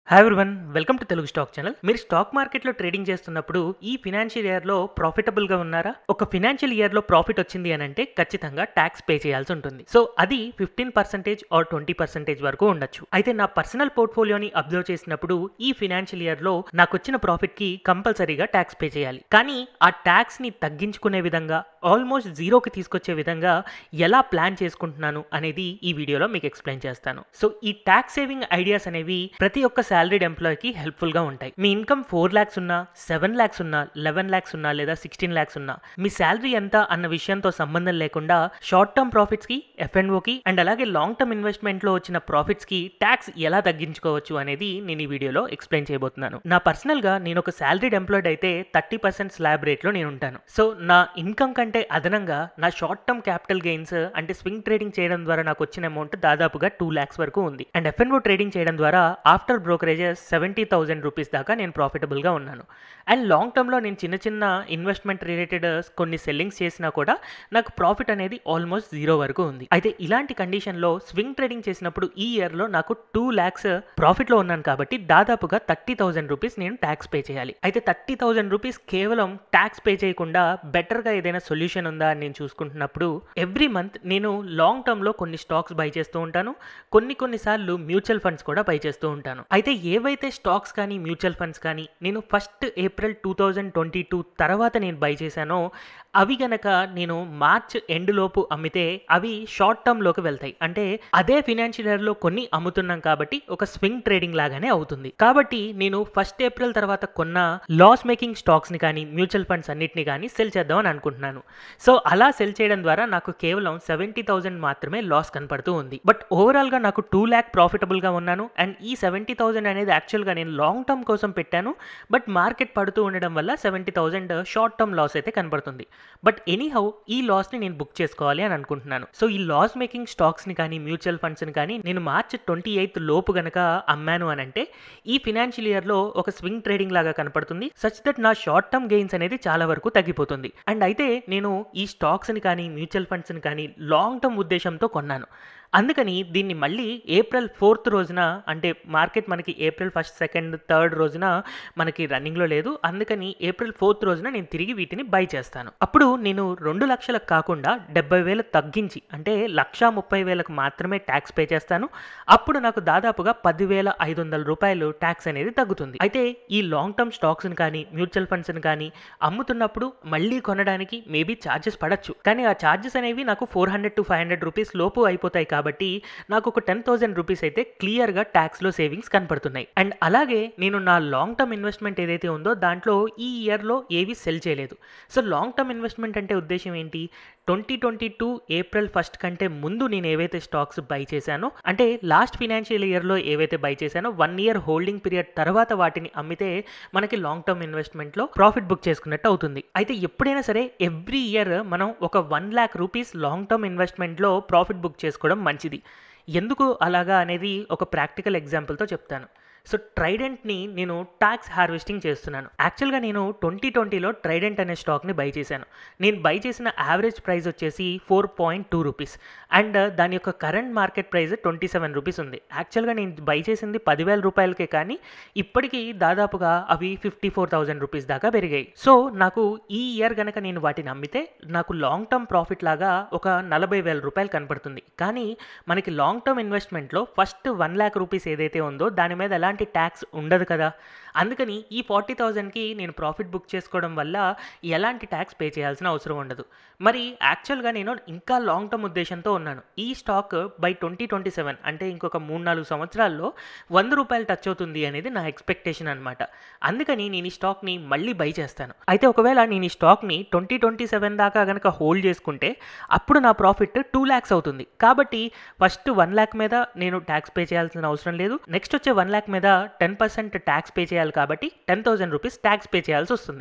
hi everyone welcome to Telugu stock channel మీరు stock మార్కెట్లో trading చేస్తున్నప్పుడు ఈ ఫినాన్షియల్ ఇయర్లో ప్రాఫిటబుల్గా ఉన్నారా ఒక ఫినాన్షియల్ ఇయర్లో ప్రాఫిట్ వచ్చింది అని అంటే ఖచ్చితంగా ట్యాక్స్ పే చేయాల్సి ఉంటుంది సో అది fifteen percentage or twenty percentage వరకు ఉండొచ్చు అయితే నా పర్సనల్ పోర్ట్ఫోలియోని అబ్జర్వ్ చేసినప్పుడు ఈ ఫినాన్షియల్ ఇయర్లో నాకు వచ్చిన ప్రాఫిట్కి కంపల్సరీగా ట్యాక్స్ పే చేయాలి కానీ ఆ ట్యాక్స్ని తగ్గించుకునే విధంగా ఆల్మోస్ట్ జీరోకి తీసుకొచ్చే విధంగా ఎలా ప్లాన్ చేసుకుంటున్నాను అనేది ఈ వీడియోలో మీకు ఎక్స్ప్లెయిన్ చేస్తాను సో ఈ ట్యాక్స్ సేవింగ్ ఐడియాస్ అనేవి ప్రతి ఒక్క సాలరీడ్ ఎంప్లాయీకి హెల్ప్ఫుల్గా ఉంటాయి మీ ఇన్కమ్ ఫోర్ ల్యాక్స్ ఉన్నా సెవెన్ ల్యాక్స్ ఉన్నా లెవెన్ ల్యాక్స్ ఉన్నా లేదా సిక్స్టీన్ ల్యాక్స్ ఉన్నా మీ శాలరీ ఎంత అన్న విషయంతో సంబంధం లేకుండా షార్ట్ టర్మ్ ప్రాఫిట్స్కి ఎఫ్ఎన్ఓకి అండ్ అలాగే లాంగ్ టర్మ్ ఇన్వెస్ట్మెంట్లో వచ్చిన ప్రాఫిట్స్కి ట్యాక్స్ ఎలా తగ్గించుకోవచ్చు అనేది నేను ఈ వీడియోలో ఎక్స్ప్లెయిన్ చేయబోతున్నాను నా పర్సనల్గా నేను ఒక శాలరీడ్ ఎంప్లాయిడ్ అయితే థర్టీ పర్సెంట్ స్లాబ్ రేట్లో నేను ఉంటాను సో నా ఇన్కమ్ కంటే అదనంగా నా షార్ట్ టర్మ్ క్యాపిటల్ గెయిన్స్ అంటే స్వింగ్ ట్రేడింగ్ చేయడం ద్వారా నాకు వచ్చిన అమౌంట్ దాదాపుగా టూ ల్యాక్స్ వరకు ఉంది అండ్ ఎఫ్ఎన్ఓ ట్రేడింగ్ చేయడం ద్వారా after brokerages seventy thousand rupees దాకా నేను ప్రాఫిటబుల్గా ఉన్నాను అండ్ లాంగ్ టర్మ్లో నేను చిన్న చిన్న ఇన్వెస్ట్మెంట్ రిలేటెడ్ కొన్ని సెల్లింగ్స్ చేసినా కూడా నాకు ప్రాఫిట్ అనేది ఆల్మోస్ట్ జీరో వరకు ఉంది అయితే ఇలాంటి కండిషన్లో స్వింగ్ ట్రేడింగ్ చేసినప్పుడు ఈ ఇయర్లో నాకు టూ ల్యాక్స్ ప్రాఫిట్లో ఉన్నాను కాబట్టి దాదాపుగా థర్టీ థౌసండ్ రూపీస్ నేను ట్యాక్స్ పే చేయాలి అయితే థర్టీ థౌసండ్ రూపీస్ కేవలం ట్యాక్స్ పే చేయకుండా బెటర్గా ఏదైనా సొల్యూషన్ ఉందా అని నేను చూసుకుంటున్నప్పుడు ఎవ్రీ మంత్ నేను లాంగ్ టర్మ్లో కొన్ని స్టాక్స్ బై చేస్తూ ఉంటాను కొన్ని కొన్నిసార్లు మ్యూచువల్ ఫండ్స్ కూడా బై చేస్తూ ఉంటాను అయితే ఏవైతే స్టాక్స్ కానీ మ్యూచువల్ ఫండ్స్ కానీ నేను first April two thousand twenty two తర్వాత నేను బై చేశానో అవి గనక నేను మార్చ్ ఎండ్ లోపు అమ్మితే అవి షార్ట్ టర్మ్లోకి వెళ్తాయి అంటే అదే ఫినాన్షియల్ ఇయర్లో కొన్ని అమ్ముతున్నాం కాబట్టి ఒక స్వింగ్ ట్రేడింగ్ లాగానే అవుతుంది కాబట్టి నేను ఫస్ట్ ఏప్రిల్ తర్వాత కొన్న లాస్ మేకింగ్ స్టాక్స్ని కానీ మ్యూచువల్ ఫండ్స్ అన్నిటిని కానీ సెల్ చేద్దామని అనుకుంటున్నాను సో అలా సెల్ చేయడం ద్వారా నాకు కేవలం సెవెంటీ థౌసండ్ మాత్రమే లాస్ కనపడుతూ ఉంది బట్ ఓవరాల్గా నాకు టూ ల్యాక్ ప్రాఫిటబుల్గా ఉన్నాను అండ్ ఈ సెవెంటీ థౌసండ్ అనేది యాక్చువల్గా నేను లాంగ్ టర్మ్ కోసం పెట్టాను బట్ మార్కెట్ పడుతూ ఉండడం వల్ల seventy thousand short term loss అయితే కనపడుతుంది బట్ ఎనీహౌ ఈ లాస్ని నేను బుక్ చేసుకోవాలి అని అనుకుంటున్నాను సో ఈ లాస్ మేకింగ్ స్టాక్స్ని కానీ మ్యూచువల్ ఫండ్స్ని కానీ నేను మార్చ్ ట్వంటీ ఎయిత్ లోపు గనక అమ్మాను అని అంటే ఈ ఫినాన్షియల్ ఇయర్లో ఒక స్వింగ్ ట్రేడింగ్ లాగా కనపడుతుంది సచ్ దట్ నా షార్ట్ టర్మ్ గెయిన్స్ అనేది చాలా వరకు తగ్గిపోతుంది అండ్ అయితే నేను ఈ స్టాక్స్ని కానీ మ్యూచువల్ ఫండ్స్ని కానీ లాంగ్ టర్మ్ ఉద్దేశంతో కొన్నాను అందుకని దీన్ని మళ్ళీ ఏప్రిల్ ఫోర్త్ రోజున అంటే మార్కెట్ మనకి ఏప్రిల్ ఫస్ట్ సెకండ్ థర్డ్ రోజున మనకి రన్నింగ్లో లేదు అందుకని ఏప్రిల్ ఫోర్త్ రోజున నేను తిరిగి వీటిని బై చేస్తాను అప్పుడు నేను రెండు లక్షలకు కాకుండా డెబ్బై వేలు తగ్గించి అంటే లక్ష ముప్పై వేలకు మాత్రమే ట్యాక్స్ పే చేస్తాను అప్పుడు నాకు దాదాపుగా పదివేల ఐదు వందల రూపాయలు ట్యాక్స్ అనేది తగ్గుతుంది అయితే ఈ లాంగ్ టర్మ్ స్టాక్స్ని కానీ మ్యూచువల్ ఫండ్స్ని కానీ అమ్ముతున్నప్పుడు మళ్ళీ కొనడానికి మేబీ ఛార్జెస్ పడచ్చు కానీ ఆ ఛార్జెస్ అనేవి నాకు four hundred to five hundred rupees లోపు అయిపోతాయి కాబట్టి నాకు ఒక టెన్ థౌసండ్ రూపీస్ అయితే క్లియర్గా ట్యాక్స్లో సేవింగ్స్ కనపడుతున్నాయి అండ్ అలాగే నేను నా లాంగ్ టర్మ్ ఇన్వెస్ట్మెంట్ ఏదైతే ఉందో దాంట్లో ఈ ఇయర్లో ఏవి సెల్ చేయలేదు సో లాంగ్ టర్మ్ ఇన్వెస్ట్మెంట్ అంటే ఉద్దేశం ఏంటి twenty twenty two April first కంటే ముందు నేను ఏవైతే స్టాక్స్ బై చేశానో అంటే లాస్ట్ ఫినాన్షియల్ ఇయర్లో ఏవైతే బై చేశానో వన్ ఇయర్ హోల్డింగ్ పీరియడ్ తర్వాత వాటిని అమ్మితే మనకి లాంగ్ టర్మ్ ఇన్వెస్ట్మెంట్లో ప్రాఫిట్ బుక్ చేసుకున్నట్టు అవుతుంది అయితే ఎప్పుడైనా సరే ఎవ్రీ ఇయర్ మనం ఒక one lakh rupees long term ఇన్వెస్ట్మెంట్లో ప్రాఫిట్ బుక్ చేసుకోవడం మంచిది ఎందుకు అలాగా అనేది ఒక ప్రాక్టికల్ ఎగ్జాంపుల్తో చెప్తాను సో ట్రైడెంట్ని నేను ట్యాక్స్ హార్వెస్టింగ్ చేస్తున్నాను యాక్చువల్గా నేను ట్వంటీ ట్వంటీలో ట్రైడెంట్ అనే స్టాక్ని బై చేశాను నేను బై చేసిన యావరేజ్ ప్రైస్ వచ్చేసి four point two rupees and దాని యొక్క current market price twenty seven rupees ఉంది యాక్చువల్గా నేను బై చేసింది పదివేల రూపాయలకే కానీ ఇప్పటికీ దాదాపుగా అవి ఫిఫ్టీ ఫోర్ థౌజండ్ రూపీస్ దాకా పెరిగాయి సో నాకు ఈ ఇయర్ కనుక నేను వాటిని అమ్మితే నాకు లాంగ్ టర్మ్ ప్రాఫిట్ లాగా ఒక నలభై వేల రూపాయలు కనపడుతుంది కానీ మనకి లాంగ్ టర్మ్ ఇన్వెస్ట్మెంట్లో ఫస్ట్ వన్ ల్యాక్ రూపీస్ ఏదైతే ఉందో దాని మీద ఎలాంటి ఎలాంటి ట్యాక్స్ ఉండదు కదా అందుకని ఈ ఫార్టీ థౌజండ్కి నేను ప్రాఫిట్ బుక్ చేసుకోవడం వల్ల ఎలాంటి ట్యాక్స్ పే చేయాల్సిన అవసరం ఉండదు మరి యాక్చువల్గా నేను ఇంకా లాంగ్ టర్మ్ ఉద్దేశంతో ఉన్నాను ఈ stock buy twenty twenty seven అంటే ఇంకొక మూడు నాలుగు సంవత్సరాల్లో వంద రూపాయలు టచ్ అవుతుంది అనేది నా ఎక్స్పెక్టేషన్ అనమాట అందుకని నేను ఈ స్టాక్ని మళ్ళీ బై చేస్తాను అయితే ఒకవేళ నేను ఈ స్టాక్ని ట్వంటీ ట్వంటీ సెవెన్ దాకా కనుక హోల్డ్ చేసుకుంటే అప్పుడు నా ప్రాఫిట్ టూ ల్యాక్స్ అవుతుంది కాబట్టి ఫస్ట్ వన్ ల్యాక్ మీద నేను ట్యాక్స్ పే చేయాల్సిన అవసరం లేదు నెక్స్ట్ వచ్చే వన్ ల్యాక్ మీద టెన్ పర్సెంట్ ట్యాక్స్ పే చేయాలి కాబట్టి ten thousand rupees tax pay చేయాల్సి వస్తుంది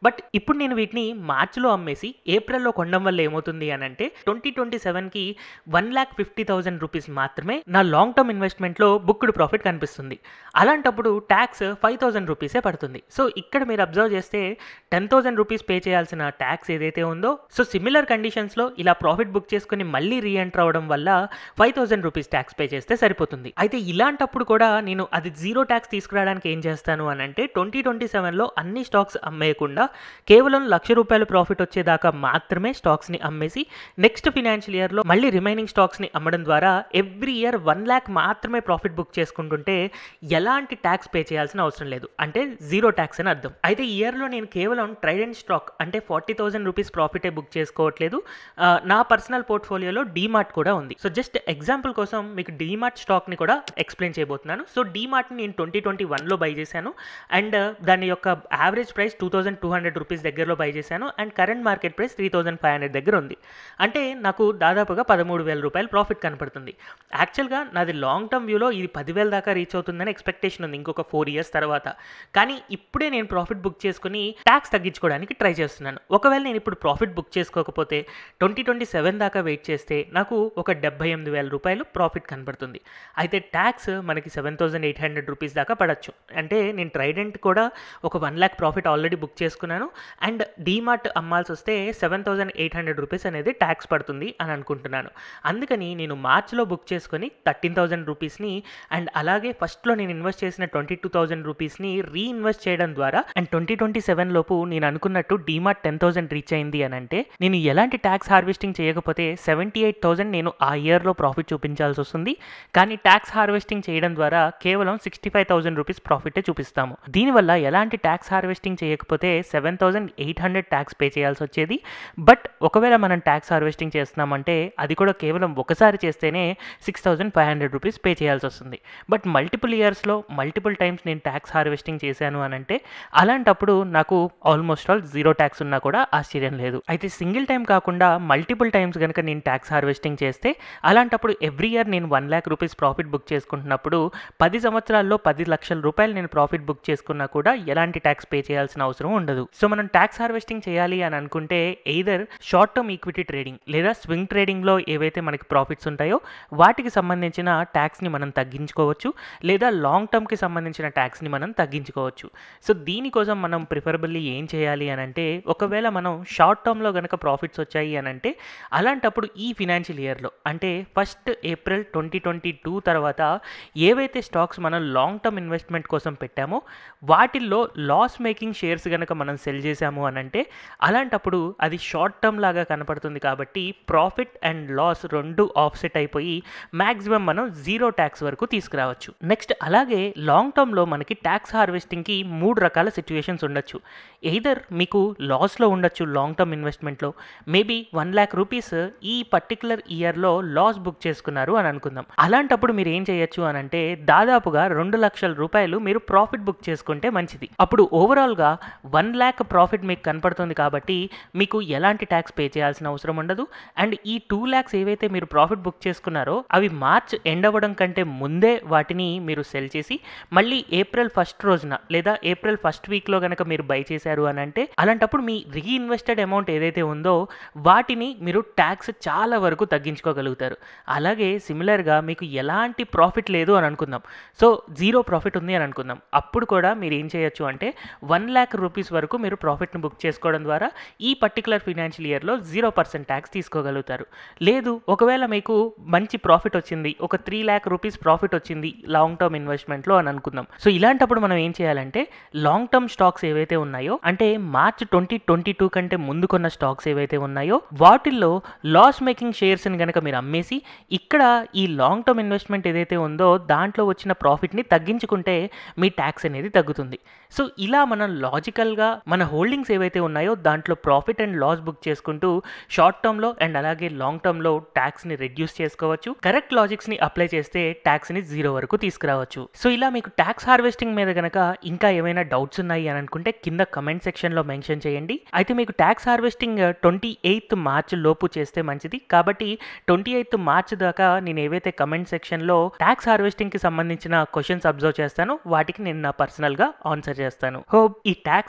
బట్ ఇప్పుడు నేను వీటిని మార్చిలో అమ్మేసి ఏప్రిల్లో కొనడం వల్ల ఏమవుతుంది అని అంటే ట్వంటీ ట్వంటీ సెవెన్కి one lakh fifty thousand rupees మాత్రమే నా లాంగ్ టర్మ్ ఇన్వెస్ట్మెంట్లో బుక్డ్ ప్రాఫిట్ కనిపిస్తుంది అలాంటప్పుడు ట్యాక్స్ ఫైవ్ థౌసండ్ రూపీసే పడుతుంది సో ఇక్కడ మీరు అబ్జర్వ్ చేస్తే టెన్ థౌసండ్ రూపీస్ పే చేయాల్సిన ట్యాక్స్ ఏదైతే ఉందో సో సిమిలర్ కండిషన్స్లో ఇలా ప్రాఫిట్ బుక్ చేసుకుని మళ్ళీ రీఎంటర్ అవడం వల్ల five thousand rupees tax pay చేస్తే సరిపోతుంది అయితే ఇలాంటప్పుడు కూడా నేను అది జీరో ట్యాక్స్ తీసుకురావడానికి ఏం చేస్తాను అని అంటే ట్వంటీ ట్వంటీ సెవెన్లో అన్ని స్టాక్స్ అమ్మేయకుండా కేవలం లక్ష రూపాయల ప్రాఫిట్ వచ్చేదాకా మాత్రమే స్టాక్స్ని అమ్మేసి నెక్స్ట్ ఫినాన్షియల్ ఇయర్లో మళ్ళీ రిమైనింగ్ స్టాక్స్ని అమ్మడం ద్వారా ఎవ్రీ ఇయర్ వన్ ల్యాక్ మాత్రమే ప్రాఫిట్ బుక్ చేసుకుంటుంటే ఎలాంటి ట్యాక్స్ పే చేయాల్సిన అవసరం లేదు అంటే జీరో ట్యాక్స్ అని అర్థం అయితే ఈ ఇయర్లో నేను కేవలం ట్రైడెంట్ స్టాక్ అంటే ఫార్టీ థౌసండ్ రూపీస్ ప్రాఫిటే బుక్ చేసుకోవట్లేదు ఆ, నా పర్సనల్ పోర్ట్ఫోలియోలో డీమార్ట్ కూడా ఉంది సో జస్ట్ ఎగ్జాంపుల్ కోసం మీకు డీమార్ట్ స్టాక్ని కూడా ఎక్స్ప్లెయిన్ చేయబోతున్నాను సో డీమార్ట్ని నేను ట్వంటీ ట్వంటీ వన్లో బై చేశాను అండ్ దాని యొక్క average price two thousand two hundred rupees దగ్గరలో బై చేశాను and current market price three thousand five hundred దగ్గర ఉంది అంటే నాకు దాదాపుగా పదమూడు వేల రూపాయలు ప్రాఫిట్ కనపడుతుంది యాక్చువల్గా నాది లాంగ్ టర్మ్ వ్యూలో ఇది పదివేల దాకా రీచ్ అవుతుందని ఎక్స్పెక్టేషన్ ఉంది ఇంకొక ఫోర్ ఇయర్స్ తర్వాత కానీ ఇప్పుడే నేను ప్రాఫిట్ బుక్ చేసుకుని ట్యాక్స్ తగ్గించుకోవడానికి ట్రై చేస్తున్నాను ఒకవేళ నేను ఇప్పుడు ప్రాఫిట్ బుక్ చేసుకోకపోతే ట్వంటీ ట్వంటీ సెవెన్ దాకా వెయిట్ చేస్తే నాకు ఒక డెబ్బై ఎనిమిది వేల రూపాయలు ప్రాఫిట్ కనపడుతుంది అయితే ట్యాక్స్ మనకి seven thousand eight hundred rupees దాకా పడచ్చు అంటే నేను ట్రైడెంట్ కూడా ఒక one lakh profit already book చేసుకున్నాను అండ్ డీమార్ట్ అమ్మాల్సి వస్తే seven thousand eight hundred rupees అనేది ట్యాక్స్ పడుతుంది అని అనుకుంటున్నాను అందుకని నేను మార్చ్లో బుక్ చేసుకొని థర్టీన్ థౌసండ్ రూపీస్ని అండ్ అలాగే ఫస్ట్లో నేను ఇన్వెస్ట్ చేసిన ట్వంటీ టూ థౌసండ్ రూపీస్ని రీఇన్వెస్ట్ చేయడం ద్వారా అండ్ ట్వంటీ ట్వంటీ సెవెన్ లోపు నేను అనుకున్నట్టు డీమార్ట్ టెన్ థౌసండ్ రీచ్ అయింది అని అంటే నేను ఎలాంటి ట్యాక్స్ హార్వెస్టింగ్ చేయకపోతే సెవెంటీ ఎయిట్ థౌసండ్ నేను ఆ ఇయర్లో ప్రాఫిట్ చూపించాల్సి వస్తుంది కానీ ట్యాక్స్ హార్వెస్టింగ్ చేయడం ద్వారా కేవలం సిక్స్టీ ఫైవ్ థౌసండ్ రూపీస్ ప్రాఫిటే చూపిస్తాము దీనివల్ల ఎలాంటి ట్యాక్స్ హార్వెస్టింగ్ చేయకపోతే seven thousand eight hundred tax pay చేయాల్సి వచ్చేది బట్ ఒకవేళ మనం ట్యాక్స్ హార్వెస్టింగ్ చేస్తున్నామంటే అది కూడా కేవలం ఒకసారి చేస్తేనే six thousand five hundred rupees pay చేయాల్సి వస్తుంది బట్ మల్టిపుల్ ఇయర్స్లో మల్టిపుల్ టైమ్స్ నేను ట్యాక్స్ హార్వెస్టింగ్ చేశాను అని అంటే అలాంటప్పుడు నాకు ఆల్మోస్ట్ ఆల్ జీరో ట్యాక్స్ ఉన్నా కూడా ఆశ్చర్యం లేదు అయితే సింగిల్ టైం కాకుండా మల్టిపుల్ టైమ్స్ కనుక నేను ట్యాక్స్ హార్వెస్టింగ్ చేస్తే అలాంటప్పుడు ఎవ్రీ ఇయర్ నేను one lakh rupees profit book చేసుకుంటున్నప్పుడు పది సంవత్సరాల్లో పది లక్షల రూపాయలు నేను ప్రాఫిట్ బుక్ చేసుకున్నా కూడా ఎలాంటి ట్యాక్స్ పే చేయాల్సిన అవసరం ఉండదు సో మనం ట్యాక్స్ హార్వెస్టింగ్ చేయాలి అని అనుకుంటే either short term equity trading లేదా స్వింగ్ ట్రేడింగ్లో ఏవైతే మనకి ప్రాఫిట్స్ ఉంటాయో వాటికి సంబంధించిన ట్యాక్స్ని మనం తగ్గించుకోవచ్చు లేదా లాంగ్ టర్మ్కి సంబంధించిన ట్యాక్స్ని మనం తగ్గించుకోవచ్చు సో దీనికోసం మనం ప్రిఫరబుల్లీ ఏం చేయాలి అని అంటే ఒకవేళ మనం షార్ట్ టర్మ్లో కనుక ప్రాఫిట్స్ వచ్చాయి అని అంటే అలాంటప్పుడు ఈ ఫినాన్షియల్ ఇయర్లో అంటే first April twenty twenty two తర్వాత ఏవైతే స్టాక్స్ మనం లాంగ్ టర్మ్ ఇన్వెస్ట్మెంట్ కోసం పెట్టామో వాటిల్లో లాస్ మేకింగ్ షేర్స్ కనుక మనం సెల్ చేసాము అని అంటే అలాంటప్పుడు అది షార్ట్ టర్మ్ లాగా కనపడుతుంది కాబట్టి ప్రాఫిట్ అండ్ లాస్ రెండు ఆఫ్సెట్ అయిపోయి మ్యాక్సిమం మనం జీరో ట్యాక్స్ వరకు తీసుకురావచ్చు నెక్స్ట్ అలాగే లాంగ్ టర్మ్లో మనకి ట్యాక్స్ హార్వెస్టింగ్కి మూడు రకాల సిచ్యువేషన్స్ ఉండొచ్చు ఎయిదర్ మీకు లాస్లో ఉండొచ్చు లాంగ్ టర్మ్ ఇన్వెస్ట్మెంట్లో మేబీ వన్ ల్యాక్ రూపీస్ ఈ పర్టికులర్ ఇయర్లో లాస్ బుక్ చేసుకున్నారు అని అనుకుందాం అలాంటప్పుడు మీరు ఏం చేయొచ్చు అని అంటే దాదాపుగా రెండు లక్షల రూపాయలు మీరు ప్రాఫిట్ బుక్ చేసుకుంటే మంచిది అప్పుడు ఓవరాల్గా వన్ ల్యాక్ ప్రాఫిట్ మీకు కనపడుతుంది కాబట్టి మీకు ఎలాంటి ట్యాక్స్ పే చేయాల్సిన అవసరం ఉండదు అండ్ ఈ టూ ల్యాక్స్ ఏవైతే మీరు ప్రాఫిట్ బుక్ చేసుకున్నారో అవి మార్చ్ ఎండ్ అవ్వడం కంటే ముందే వాటిని మీరు సెల్ చేసి మళ్ళీ ఏప్రిల్ ఫస్ట్ రోజున లేదా ఏప్రిల్ ఫస్ట్ వీక్లో కనుక మీరు బై చేశారు అని అంటే అలాంటప్పుడు మీ రీఇన్వెస్టెడ్ అమౌంట్ ఏదైతే ఉందో వాటిని మీరు ట్యాక్స్ చాలా వరకు తగ్గించుకోగలుగుతారు అలాగే సిమిలర్గా మీకు ఎలాంటి ప్రాఫిట్ లేదు అని అనుకుందాం సో జీరో ప్రాఫిట్ ఉంది అని అనుకుందాం అప్పుడు కూడా మీరు ఏం చేయొచ్చు అంటే వన్ ల్యాక్ రూపీస్ వరకు మీరు ప్రాఫిట్ని బుక్ చేసుకోవడం ద్వారా ఈ పర్టికులర్ ఫినాన్షియల్ ఇయర్లో జీరో పర్సెంట్ ట్యాక్స్ తీసుకోగలుగుతారు లేదు ఒకవేళ మీకు మంచి ప్రాఫిట్ వచ్చింది ఒక త్రీ ల్యాక్ రూపీస్ ప్రాఫిట్ వచ్చింది లాంగ్ టర్మ్ ఇన్వెస్ట్మెంట్లో అని అనుకుందాం సో ఇలాంటప్పుడు మనం ఏం చేయాలంటే లాంగ్ టర్మ్ స్టాక్స్ ఏవైతే ఉన్నాయో అంటే మార్చ్ ట్వంటీ ట్వంటీ టూ కంటే ముందు కొన్న స్టాక్స్ ఏవైతే ఉన్నాయో వాటిల్లో లాస్ మేకింగ్ షేర్స్ని కనుక మీరు అమ్మేసి ఇక్కడ ఈ లాంగ్ టర్మ్ ఇన్వెస్ట్మెంట్ ఏదైతే ఉందో దాంట్లో వచ్చిన ప్రాఫిట్ని తగ్గించుకుంటే మీ ట్యాక్స్ అనేది తగ్గుతుంది సో ఇలా మనం లాజికల్గా మన హోల్డింగ్స్ ఏవైతే ఉన్నాయో దాంట్లో ప్రాఫిట్ అండ్ లాస్ బుక్ చేసుకుంటూ షార్ట్ టర్మ్లో అండ్ అలాగే లాంగ్ టర్మ్లో ట్యాక్స్ని రెడ్యూస్ చేసుకోవచ్చు కరెక్ట్ లాజిక్స్ని అప్లై చేస్తే ట్యాక్స్ని జీరో వరకు తీసుకురావచ్చు సో ఇలా మీకు ట్యాక్స్ హార్వెస్టింగ్ మీద కనుక ఇంకా ఏమైనా డౌట్స్ ఉన్నాయి అని అనుకుంటే కింద కమెంట్ సెక్షన్లో మెన్షన్ చేయండి అయితే మీకు tax harvesting twenty eighth March లోపు చేస్తే మంచిది కాబట్టి ట్వంటీ ఎయిత్ మార్చ్ దాకా నేను ఏవైతే కమెంట్ సెక్షన్లో ట్యాక్స్ హార్వెస్టింగ్కి సంబంధించిన క్వశ్చన్స్ అబ్జర్వ్ చేస్తానో వాటికి నేను నా పర్సనల్గా ఆన్సర్ చేస్తాను హోప్ ఈ ట్యాక్స్ హార్వెస్టింగ్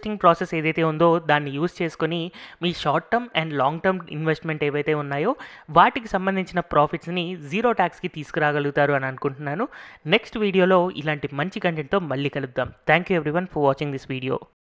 పోస్టింగ్ ప్రాసెస్ ఏదైతే ఉందో దాన్ని యూస్ చేసుకొని మీ short term and long term investment ఏవైతే ఉన్నాయో వాటికి సంబంధించిన ప్రాఫిట్స్ని జీరో ట్యాక్స్కి తీసుకురాగలుగుతారు అని అనుకుంటున్నాను నెక్స్ట్ వీడియోలో ఇలాంటి మంచి కంటెంట్తో మళ్ళీ కలుద్దాం thank you everyone for watching this video